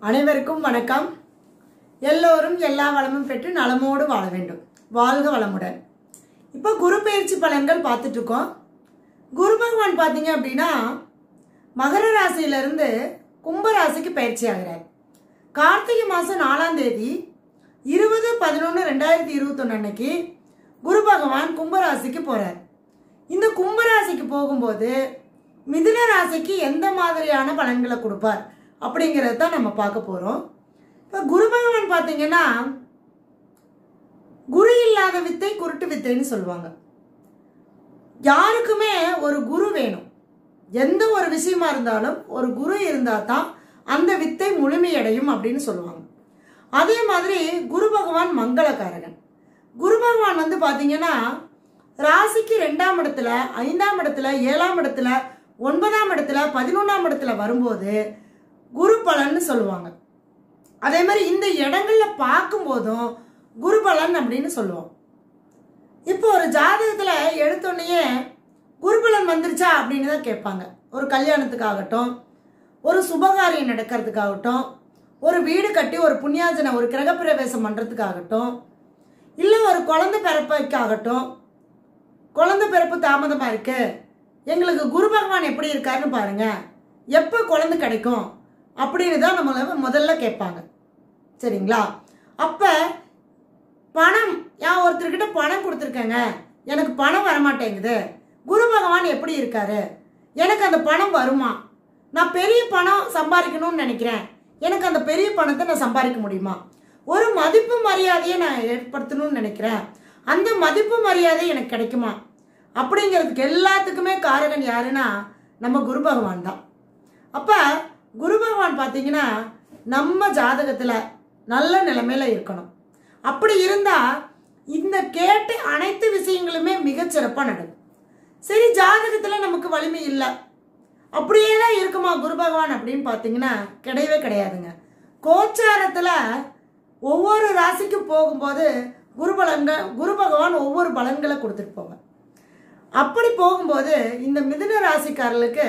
அனைவருக்கும் வணக்கம் எல்லோரும் எல்லா வளமும் பெற்று நலமோடு வாழ வேண்டும் வாழ்க வளமுடன் இப்போ குரு பயிற்சி பலன்கள் பார்த்துட்டு இருக்கோம் குரு பகவான் பார்த்தீங்க அப்படின்னா மகர ராசியிலிருந்து கும்ப ராசிக்கு பயிற்சி ஆகிறார் கார்த்திகை மாதம் நாலாம் தேதி இருபது பதினொன்று ரெண்டாயிரத்தி இருபத்தொன்று அன்னைக்கு குரு பகவான் கும்பராசிக்கு போகிறார் இந்த கும்பராசிக்கு போகும்போது மிதுன ராசிக்கு எந்த மாதிரியான பலன்களை கொடுப்பார் அப்படிங்கிறத தான் நம்ம பார்க்க போகிறோம் இப்போ குரு பகவான் பார்த்தீங்கன்னா குரு இல்லாத வித்தை குருட்டு வித்தைன்னு சொல்லுவாங்க யாருக்குமே ஒரு குரு வேணும் எந்த ஒரு விஷயமா இருந்தாலும் ஒரு குரு இருந்தால் தான் அந்த வித்தை முழுமையடையும் அப்படின்னு சொல்லுவாங்க அதே மாதிரி குரு பகவான் மங்களகாரகன் குரு பகவான் வந்து பார்த்தீங்கன்னா ராசிக்கு ரெண்டாம் இடத்துல ஐந்தாம் இடத்துல ஏழாம் இடத்துல ஒன்பதாம் இடத்துல பதினொன்றாம் இடத்துல வரும்போது குரு பலன்னு சொல்லுவாங்க அதே மாதிரி இந்த இடங்கள்ல பார்க்கும்போதும் குரு பலன் அப்படின்னு சொல்லுவோம் இப்போ ஒரு ஜாதகத்தில் எடுத்தோடனேயே குருபலன் வந்துருச்சா அப்படின்னு தான் கேட்பாங்க ஒரு கல்யாணத்துக்காகட்டும் ஒரு சுபகாரியம் நடக்கிறதுக்காகட்டும் ஒரு வீடு கட்டி ஒரு புண்ணியாஜனை ஒரு கிரகப்பிரவேசம் பண்ணுறதுக்காகட்டும் இல்லை ஒரு குழந்தை பிறப்புக்காகட்டும் குழந்தை பிறப்பு தாமதமாக இருக்கு எங்களுக்கு குரு பகவான் எப்படி இருக்காருன்னு பாருங்க எப்போ குழந்தை கிடைக்கும் அப்படின்னு தான் நம்மளை முதல்ல கேட்பாங்க சரிங்களா அப்போ பணம் நான் ஒருத்தர்கிட்ட பணம் கொடுத்துருக்கேங்க எனக்கு பணம் வரமாட்டேங்குது குரு பகவான் எப்படி இருக்காரு எனக்கு அந்த பணம் வருமா நான் பெரிய பணம் சம்பாதிக்கணும்னு நினைக்கிறேன் எனக்கு அந்த பெரிய பணத்தை நான் சம்பாதிக்க முடியுமா ஒரு மதிப்பு மரியாதையை நான் ஏற்படுத்தணும்னு நினைக்கிறேன் அந்த மதிப்பு மரியாதை எனக்கு கிடைக்குமா அப்படிங்கிறதுக்கு எல்லாத்துக்குமே காரகன் யாருன்னா நம்ம குரு பகவான் தான் அப்போ குரு பகவான் பார்த்தீங்கன்னா நம்ம ஜாதகத்தில் நல்ல நிலைமையில இருக்கணும் அப்படி இருந்தால் இந்த கேட்ட அனைத்து விஷயங்களுமே மிகச்சிறப்பாக நடக்கும் சரி ஜாதகத்தில் நமக்கு வலிமை இல்லை அப்படியே தான் இருக்குமா குரு பகவான் அப்படின்னு பார்த்தீங்கன்னா கிடையவே கிடையாதுங்க கோச்சாரத்தில் ஒவ்வொரு ராசிக்கும் போகும்போது குரு பலன்க குரு பகவான் ஒவ்வொரு பலன்களை கொடுத்துட்டு போவார் அப்படி போகும்போது இந்த மிதுன ராசிக்காரர்களுக்கு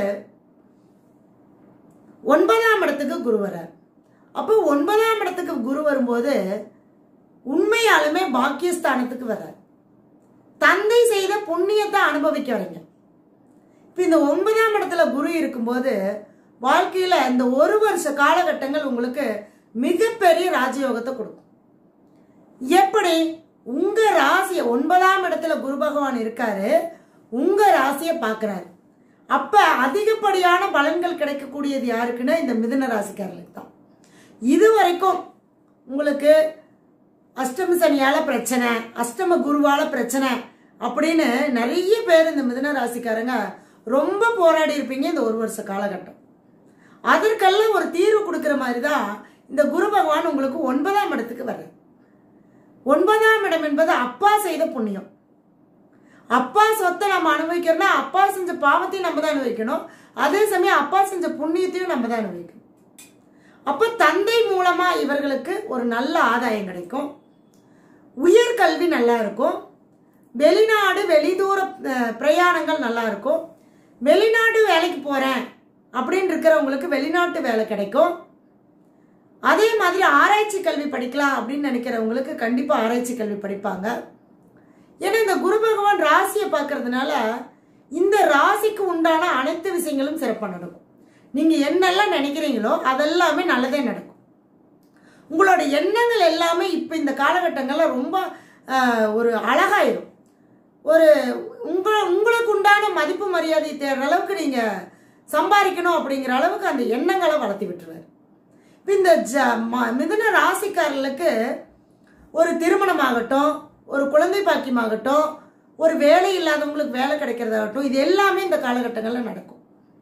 ஒன்பதாம் இடத்துக்கு குரு வரார் அப்போ ஒன்பதாம் இடத்துக்கு குரு வரும்போது உண்மையாலுமே பாக்கியஸ்தானத்துக்கு வர்றார் தந்தை செய்த புண்ணியத்தை அனுபவிக்க வரீங்க இப்போ இந்த ஒன்பதாம் இடத்துல குரு இருக்கும்போது வாழ்க்கையில் இந்த ஒரு வருஷ காலகட்டங்கள் உங்களுக்கு மிகப்பெரிய ராஜயோகத்தை கொடுக்கும் எப்படி உங்க ராசியை ஒன்பதாம் இடத்துல குரு பகவான் இருக்காரு உங்க ராசியை பார்க்குறாரு அப்ப அதிகப்படியான பலன்கள் கிடைக்கக்கூடியது யாருக்குன்னா இந்த மிதுன ராசிக்காரர்களுக்கு தான் இது வரைக்கும் உங்களுக்கு அஷ்டம சனியால பிரச்சனை அஷ்டம குருவால பிரச்சனை அப்படின்னு நிறைய பேர் இந்த மிதுன ராசிக்காரங்க ரொம்ப போராடி இருப்பீங்க இந்த ஒரு வருஷ காலகட்டம் அதற்கெல்லாம் ஒரு தீர்வு கொடுக்குற மாதிரி தான் இந்த குரு பகவான் உங்களுக்கு ஒன்பதாம் இடத்துக்கு வர்றார் ஒன்பதாம் இடம் என்பது அப்பா செய்த புண்ணியம் அப்பா சொத்தை நம்ம அனுபவிக்கிறோம்னா அப்பா செஞ்ச பாவத்தையும் நம்ம தான் அனுபவிக்கணும் அதே சமயம் அப்பா செஞ்ச புண்ணியத்தையும் நம்ம தான் அனுபவிக்கணும் அப்போ தந்தை மூலமா இவர்களுக்கு ஒரு நல்ல ஆதாயம் கிடைக்கும் உயர்கல்வி நல்லா இருக்கும் வெளிநாடு வெளிதூர அஹ், பிரயாணங்கள் நல்லா இருக்கும் வெளிநாடு வேலைக்கு போறேன் அப்படின்னு இருக்கிறவங்களுக்கு வெளிநாட்டு வேலை கிடைக்கும் அதே மாதிரி ஆராய்ச்சி கல்வி படிக்கலாம் அப்படின்னு நினைக்கிறவங்களுக்கு கண்டிப்பா ஆராய்ச்சி கல்வி படிப்பாங்க ஏன்னா இந்த குரு பகவான் ராசியை பார்க்கறதுனால இந்த ராசிக்கு உண்டான அனைத்து விஷயங்களும் சிறப்பாக நடக்கும் நீங்க என்னெல்லாம் நினைக்கிறீங்களோ அதெல்லாமே நல்லதே நடக்கும் உங்களோட எண்ணங்கள் எல்லாமே இப்போ இந்த காலகட்டங்கள்ல ரொம்ப ஆஹ், ஒரு அழகாயிரும் ஒரு உங்களை உங்களுக்கு உண்டான மதிப்பு மரியாதை தேடுற அளவுக்கு நீங்க சம்பாதிக்கணும் அப்படிங்கிற அளவுக்கு அந்த எண்ணங்களை வளர்த்தி விட்டுருவார் இப்போ இந்த ஜ ம- மிதுன ராசிக்காரர்களுக்கு ஒரு திருமணமாகட்டும் ஒரு குழந்தை பாக்கியமாகட்டும் ஒரு வேலை இல்லாதவங்களுக்கு வேலை கிடைக்கிறதாகட்டும் இது எல்லாமே இந்த காலகட்டங்களில் நடக்கும்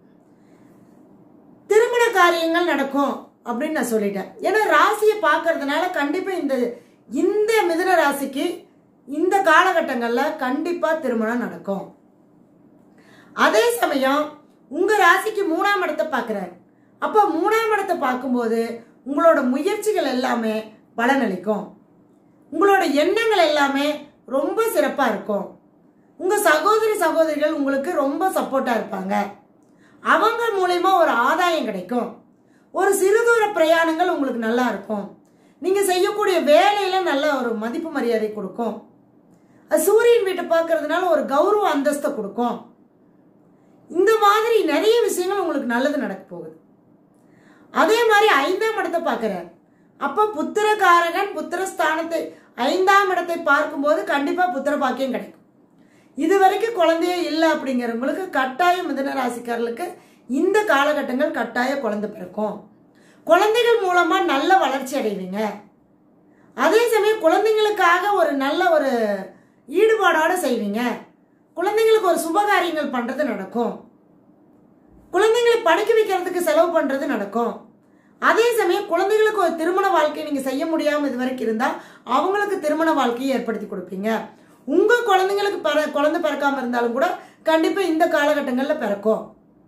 திருமண காரியங்கள் நடக்கும் அப்படின்னு நான் சொல்லிட்டேன் ஏன்னா ராசியை பார்க்கறதுனால கண்டிப்பாக இந்த இந்த மிதுன ராசிக்கு இந்த காலகட்டங்களில் கண்டிப்பாக திருமணம் நடக்கும் அதே சமயம் உங்க ராசிக்கு மூணாம் இடத்தை பார்க்குறாரு அப்போ மூணாம் இடத்தை பார்க்கும்போது உங்களோட முயற்சிகள் எல்லாமே பலனளிக்கும் உங்களோட எண்ணங்கள் எல்லாமே ரொம்ப சிறப்பாக இருக்கும் உங்க சகோதரி சகோதரிகள் உங்களுக்கு ரொம்ப சப்போர்ட்டா இருப்பாங்க அவங்க மூலயமா ஒரு ஆதாயம் கிடைக்கும் ஒரு சிறு தூர பிரயாணங்கள் உங்களுக்கு நல்லா இருக்கும் நீங்க செய்யக்கூடிய வேலையில நல்ல ஒரு மதிப்பு மரியாதை கொடுக்கும் அது சூரியன் வீட்டை பார்க்கறதுனால ஒரு கௌரவ அந்தஸ்தை கொடுக்கும் இந்த மாதிரி நிறைய விஷயங்கள் உங்களுக்கு நல்லது நடக்க போகுது அதே மாதிரி ஐந்தாம் இடத்தை பார்க்கிறார் அப்போ புத்திரகாரகன் புத்திரஸ்தானத்தை ஐந்தாம் இடத்தை பார்க்கும்போது கண்டிப்பா புத்திர பாக்கியம் கிடைக்கும் இது வரைக்கும் குழந்தையே இல்லை அப்படிங்கிறவங்களுக்கு கட்டாயம் மிதன ராசிக்காரர்களுக்கு இந்த காலகட்டங்கள் கட்டாய குழந்தை பிறக்கும் குழந்தைகள் மூலமா நல்ல வளர்ச்சி அடைவீங்க அதே சமயம் குழந்தைங்களுக்காக ஒரு நல்ல ஒரு ஈடுபாடோட செய்வீங்க குழந்தைங்களுக்கு ஒரு சுபகாரியங்கள் பண்றது நடக்கும் குழந்தைங்களை படிக்க வைக்கிறதுக்கு செலவு பண்றது நடக்கும் அதே சமயம் குழந்தைகளுக்கு ஒரு திருமண வாழ்க்கை நீங்க செய்ய முடியாம இது வரைக்கும் இருந்தா அவங்களுக்கு திருமண வாழ்க்கையை ஏற்படுத்தி கொடுப்பீங்க உங்க குழந்தைங்களுக்கு பிற குழந்தை பிறக்காம இருந்தாலும் கூட கண்டிப்பா இந்த காலகட்டங்கள்ல பிறக்கும்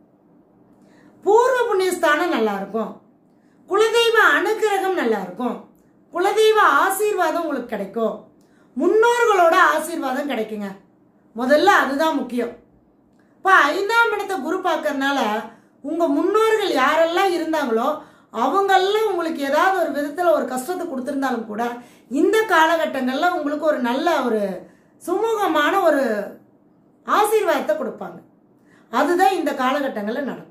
பூர்வ புண்ணியஸ்தானம் நல்லா இருக்கும் குலதெய்வ அனுக்கிரகம் நல்லா இருக்கும் குலதெய்வ ஆசீர்வாதம் உங்களுக்கு கிடைக்கும் முன்னோர்களோட ஆசீர்வாதம் கிடைக்குங்க முதல்ல அதுதான் முக்கியம் இப்போ ஐந்தாம் இடத்தை குரு பார்க்கறதுனால உங்க முன்னோர்கள் யாரெல்லாம் இருந்தாங்களோ அவங்கெல்லாம் உங்களுக்கு ஏதாவது ஒரு விதத்தில் ஒரு கஷ்டத்தை கொடுத்துருந்தாலும் கூட இந்த காலகட்டங்களில் உங்களுக்கு ஒரு நல்ல ஒரு சுமூகமான ஒரு ஆசீர்வாதத்தை கொடுப்பாங்க அதுதான் இந்த காலகட்டங்களில் நடக்கும்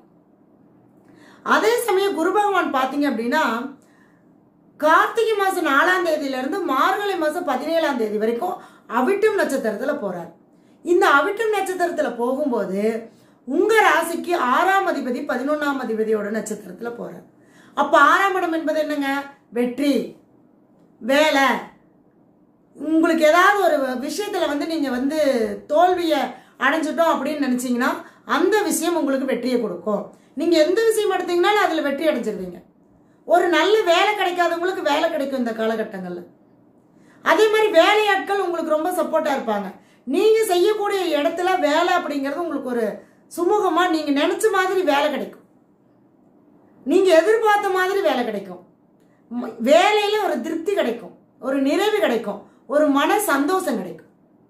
அதே சமயம் குரு பகவான் பார்த்தீங்க அப்படின்னா கார்த்திகை மாதம் நாலாம் தேதியிலிருந்து மார்கழி மாதம் பதினேழாம் தேதி வரைக்கும் அவிட்டம் நட்சத்திரத்தில் போறார் இந்த அவிட்டம் நட்சத்திரத்தில் போகும்போது உங்க ராசிக்கு ஆறாம் அதிபதி பதினொன்றாம் அதிபதியோட நட்சத்திரத்தில் போறார் அப்போ ஆறாம் இடம் என்பது என்னங்க வெற்றி வேலை உங்களுக்கு ஏதாவது ஒரு விஷயத்துல வந்து நீங்க வந்து தோல்வியை அடைஞ்சிட்டோம் அப்படின்னு நினைச்சீங்கன்னா அந்த விஷயம் உங்களுக்கு வெற்றியை கொடுக்கும் நீங்க எந்த விஷயம் எடுத்தீங்கனாலும் அதுல வெற்றி அடைஞ்சிருவீங்க ஒரு நல்ல வேலை கிடைக்காதவங்களுக்கு வேலை கிடைக்கும் இந்த காலகட்டங்கள்ல அதே மாதிரி வேலையாட்கள் உங்களுக்கு ரொம்ப சப்போர்ட்டா இருப்பாங்க நீங்க செய்யக்கூடிய இடத்துல வேலை அப்படிங்கிறது உங்களுக்கு ஒரு சுமூகமா நீங்க நினைச்ச மாதிரி வேலை கிடைக்கும் நீங்க எதிர்பார்த்த மாதிரி வேலை கிடைக்கும் ம- வேலையில ஒரு திருப்தி கிடைக்கும் ஒரு நிறைவு கிடைக்கும் ஒரு மன சந்தோஷம் கிடைக்கும்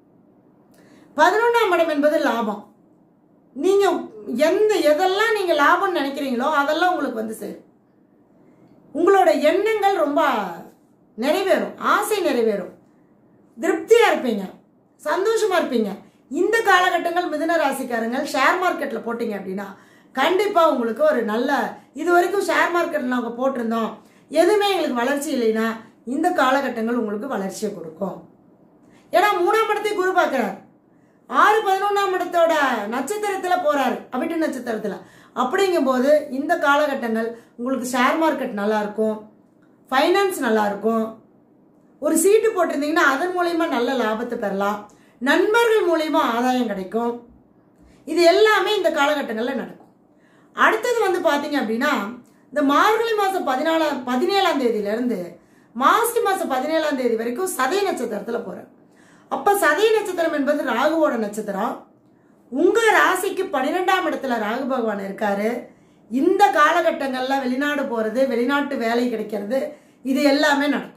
பதினொன்றாம் இடம் என்பது லாபம் நீங்க எந்த எதெல்லாம் நீங்க லாபம் நினைக்கிறீங்களோ அதெல்லாம் உங்களுக்கு வந்து சேரும் உங்களோட எண்ணங்கள் ரொம்ப நிறைவேறும் ஆசை நிறைவேறும் திருப்தியா இருப்பீங்க சந்தோஷமா இருப்பீங்க இந்த காலகட்டங்கள் மிதுன ராசிக்காரங்கள் ஷேர் மார்க்கெட்ல போட்டீங்க அப்படின்னா கண்டிப்பா உங்களுக்கு ஒரு நல்ல இது வரைக்கும் ஷேர் மார்க்கெட்ல நாங்க போட்டிருந்தோம் எதுவுமே எங்களுக்கு வளர்ச்சி இல்லைன்னா இந்த காலகட்டங்கள் உங்களுக்கு வளர்ச்சியை கொடுக்கும் ஏன்னா மூணாம் இடத்தை குரு பார்க்கிறார் ஆறு பதினொன்றாம் இடத்தோட நட்சத்திரத்துல போறாரு அவிட்டு நட்சத்திரத்துல அப்படிங்கும்போது இந்த காலகட்டங்கள் உங்களுக்கு ஷேர் மார்க்கெட் நல்லா இருக்கும் ஃபைனான்ஸ் நல்லா இருக்கும் ஒரு சீட்டு போட்டிருந்தீங்கன்னா அதன் மூலயமா நல்ல லாபத்தை பெறலாம் நண்பர்கள் மூலயமா ஆதாயம் கிடைக்கும் இது எல்லாமே இந்த காலகட்டங்களில் நடக்கும் அடுத்தது வந்து பார்த்தீங்க அப்படின்னா இந்த மார்கழி மாதம் பதினாலாம் பதினேழாம் தேதியிலேருந்து மாசி மாதம் பதினேழாம் தேதி வரைக்கும் சதய நட்சத்திரத்தில் போகிறேன் அப்போ சதய நட்சத்திரம் என்பது ராகுவோட நட்சத்திரம் உங்கள் ராசிக்கு பன்னிரெண்டாம் இடத்துல ராகு பகவான் இருக்காரு இந்த காலகட்டங்கள்ல வெளிநாடு போகிறது வெளிநாட்டு வேலை கிடைக்கிறது இது எல்லாமே நடக்கும்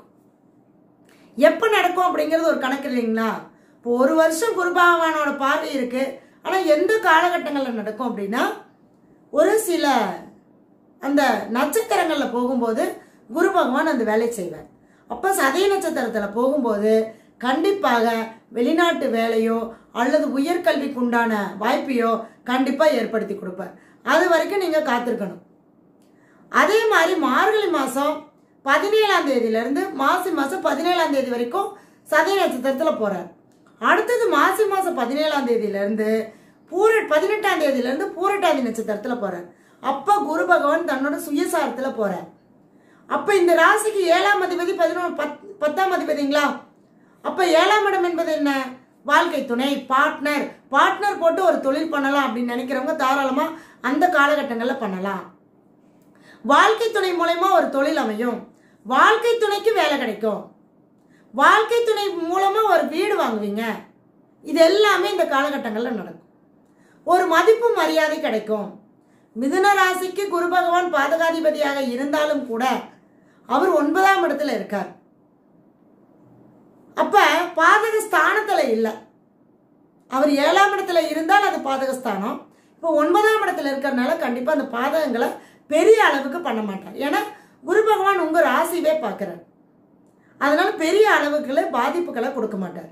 எப்போ நடக்கும் அப்படிங்கிறது ஒரு கணக்கு இல்லைங்களா இப்போ ஒரு வருஷம் குரு பகவானோட பார்வை இருக்கு ஆனால் எந்த காலகட்டங்களில் நடக்கும் அப்படின்னா ஒரு சில அந்த நட்சத்திரங்களில் போகும்போது குரு பகவான் அந்த வேலையை செய்வார் அப்போ சதய நட்சத்திரத்தில் போகும்போது கண்டிப்பாக வெளிநாட்டு வேலையோ அல்லது உயர்கல்விக்கு உண்டான வாய்ப்பையோ கண்டிப்பாக ஏற்படுத்தி கொடுப்பார் அது வரைக்கும் நீங்கள் காத்திருக்கணும் அதே மாதிரி மார்கழி மாதம் பதினேழாம் தேதியிலேருந்து மாசி மாதம் பதினேழாம் தேதி வரைக்கும் சதய நட்சத்திரத்தில் போகிறார் அடுத்தது மாசி மாதம் பதினேழாம் தேதியிலேருந்து பூர பதினெட்டாம் தேதியிலேருந்து பூரட்டாதி நட்சத்திரத்தில் போகிறார் அப்போ குரு பகவான் தன்னோட சுயசாரத்தில் போகிறார் அப்போ இந்த ராசிக்கு ஏழாம் அதிபதி பதினொன்று பத் பத்தாம் அதிபதிங்களா அப்போ ஏழாம் இடம் என்பது என்ன வாழ்க்கை துணை பார்ட்னர் பார்ட்னர் போட்டு ஒரு தொழில் பண்ணலாம் அப்படின்னு நினைக்கிறவங்க தாராளமாக அந்த காலகட்டங்களில் பண்ணலாம் வாழ்க்கை துணை மூலயமா ஒரு தொழில் அமையும் வாழ்க்கை துணைக்கு வேலை கிடைக்கும் வாழ்க்கை துணை மூலமா ஒரு வீடு வாங்குவீங்க இது எல்லாமே இந்த காலகட்டங்களில் நடக்கும் ஒரு மதிப்பு மரியாதை கிடைக்கும் மிதுன ராசிக்கு குரு பகவான் பாதகாதிபதியாக இருந்தாலும் கூட அவர் ஒன்பதாம் இடத்துல இருக்கார் அப்ப பாதக ஸ்தானத்துல இல்லை அவர் ஏழாம் இடத்துல இருந்தால் அது பாதகஸ்தானம் இப்போ ஒன்பதாம் இடத்துல இருக்கிறதுனால கண்டிப்பா அந்த பாதகங்களை பெரிய அளவுக்கு பண்ண மாட்டார் ஏன்னா குரு பகவான் உங்க ராசிவே பார்க்குறார் அதனால பெரிய அளவுக்குள்ள பாதிப்புகளை கொடுக்க மாட்டார்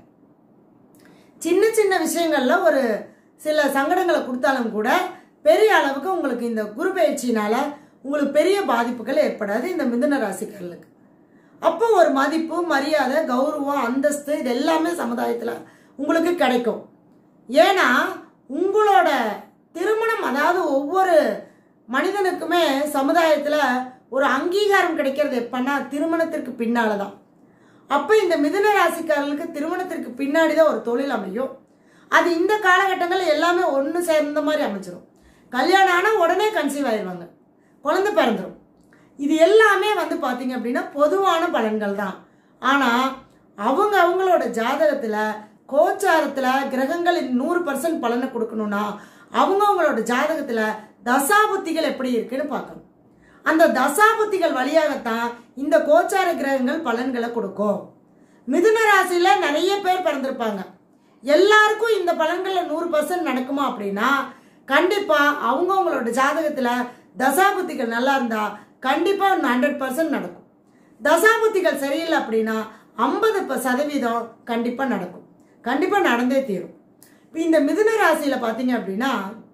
சின்ன சின்ன விஷயங்கள்ல ஒரு சில சங்கடங்களை கொடுத்தாலும் கூட பெரிய அளவுக்கு உங்களுக்கு இந்த குரு பயிற்சியினால உங்களுக்கு பெரிய பாதிப்புகள் ஏற்படாது இந்த மிதுன ராசிக்காரர்களுக்கு அப்போ ஒரு மதிப்பு மரியாதை கௌரவம் அந்தஸ்து இது எல்லாமே சமுதாயத்தில் உங்களுக்கு கிடைக்கும் ஏன்னா உங்களோட திருமணம் அதாவது ஒவ்வொரு மனிதனுக்குமே சமுதாயத்தில் ஒரு அங்கீகாரம் கிடைக்கிறது எப்பன்னா திருமணத்திற்கு பின்னால தான் அப்போ இந்த மிதுன ராசிக்காரர்களுக்கு திருமணத்திற்கு பின்னாடி தான் ஒரு தொழில் அமையும் அது இந்த காலகட்டங்களில் எல்லாமே ஒன்று சேர்ந்த மாதிரி அமைச்சிரும் கல்யாணம் ஆனால் உடனே கன்சீவ் ஆயிடுவாங்க குழந்தை பிறந்துடும் இது எல்லாமே வந்து பார்த்தீங்க அப்படின்னா பொதுவான பலன்கள் தான் ஆனால் அவங்க அவங்களோட ஜாதகத்தில் கோச்சாரத்தில் கிரகங்கள் நூறு பர்சன்ட் பலனை கொடுக்கணும்னா அவங்க அவங்களோட ஜாதகத்தில் தசாபுத்திகள் எப்படி இருக்குன்னு பார்க்கணும் அந்த தசாபுத்திகள் வழியாகத்தான் இந்த கோச்சார கிரகங்கள் பலன்களை கொடுக்கும் மிதுன ராசியில நிறைய பேர் பிறந்திருப்பாங்க எல்லாருக்கும் இந்த பலன்கள்ல நூறு பர்சன்ட் நடக்குமா அப்படின்னா கண்டிப்பா அவங்கவுங்களோட ஜாதகத்துல தசாபுத்திகள் நல்லா இருந்தா கண்டிப்பா ஹண்ட்ரட் பர்சன்ட் நடக்கும் தசாபுத்திகள் சரியில்லை அப்படின்னா ஐம்பது சதவீதம் கண்டிப்பா நடக்கும் கண்டிப்பா நடந்தே தீரும் இப்ப இந்த மிதுன ராசியில பாத்தீங்க அப்படின்னா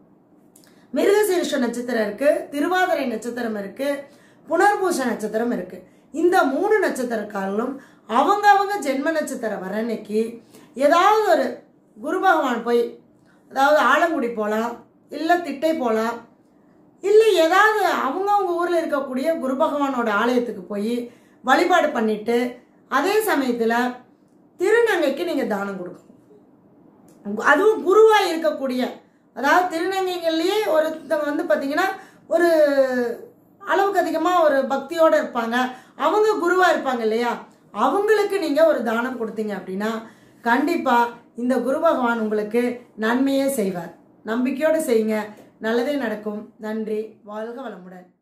மிருகசீரிஷ நட்சத்திரம் இருக்கு திருவாதிரை நட்சத்திரம் இருக்கு புனர்பூச நட்சத்திரம் இருக்கு இந்த மூணு நட்சத்திரக்காரர்களும் அவங்க அவங்க ஜென்ம நட்சத்திரம் வர அன்னைக்கு ஏதாவது ஒரு குரு பகவான் போய் அதாவது ஆலங்குடி போகலாம் இல்லை திட்டை போகலாம் இல்லை ஏதாவது அவங்கவுங்க ஊரில் இருக்கக்கூடிய குரு பகவானோட ஆலயத்துக்கு போய் வழிபாடு பண்ணிட்டு அதே சமயத்தில் திருநங்கைக்கு நீங்கள் தானம் கொடுக்கணும் அதுவும் குருவாக இருக்கக்கூடிய அதாவது திருநங்கைகள்லேயே ஒருத்தங்க வந்து பார்த்தீங்கன்னா ஒரு அளவுக்கு அதிகமாக ஒரு பக்தியோடு இருப்பாங்க அவங்க குருவாக இருப்பாங்க இல்லையா அவங்களுக்கு நீங்கள் ஒரு தானம் கொடுத்தீங்க அப்படின்னா கண்டிப்பாக இந்த குரு பகவான் உங்களுக்கு நன்மையே செய்வார் நம்பிக்கையோடு செய்யுங்க நல்லதே நடக்கும் நன்றி வாழ்க வளமுடன்